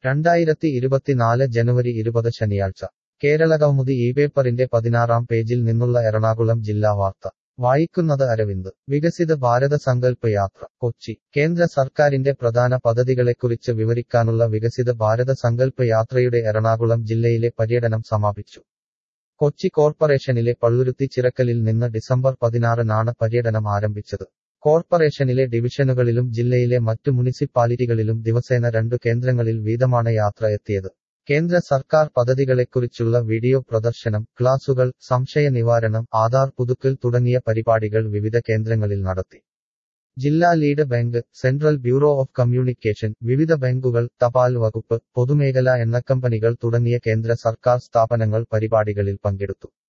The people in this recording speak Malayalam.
രണ്ടായിരത്തി ഇരുപത്തിനാല് ജനുവരി ഇരുപത് ശനിയാഴ്ച കേരളകൗമുദി ഈ പേപ്പറിന്റെ പതിനാറാം പേജിൽ നിന്നുള്ള എറണാകുളം ജില്ലാ വാർത്ത വായിക്കുന്നത് അരവിന്ദ് വികസിത ഭാരത സങ്കല്പ യാത്ര കൊച്ചി കേന്ദ്ര സർക്കാരിന്റെ പ്രധാന പദ്ധതികളെക്കുറിച്ച് വിവരിക്കാനുള്ള വികസിത ഭാരത സങ്കല്പ യാത്രയുടെ എറണാകുളം ജില്ലയിലെ പര്യടനം സമാപിച്ചു കൊച്ചി കോർപ്പറേഷനിലെ പള്ളുരുത്തി ചിറക്കലിൽ നിന്ന് ഡിസംബർ പതിനാറിനാണ് പര്യടനം ആരംഭിച്ചത് കോർപ്പറേഷനിലെ ഡിവിഷനുകളിലും ജില്ലയിലെ മറ്റു മുനിസിപ്പാലിറ്റികളിലും ദിവസേന രണ്ടു കേന്ദ്രങ്ങളിൽ വീതമാണ് യാത്ര എത്തിയത് കേന്ദ്ര സർക്കാർ പദ്ധതികളെക്കുറിച്ചുള്ള വീഡിയോ പ്രദർശനം ക്ലാസുകൾ സംശയ നിവാരണം ആധാർ പുതുക്കൽ തുടങ്ങിയ പരിപാടികൾ വിവിധ കേന്ദ്രങ്ങളിൽ നടത്തി ജില്ലാ lead bank central bureau of communication വിവിധ ബാങ്കുകൾ തപാൽ വകുപ്പ് പൊതുമേഖലാ എണ്ണക്കമ്പനികൾ തുടങ്ങിയ കേന്ദ്ര സർക്കാർ സ്ഥാപനങ്ങൾ പരിപാടികളിൽ പങ്കെടുത്തു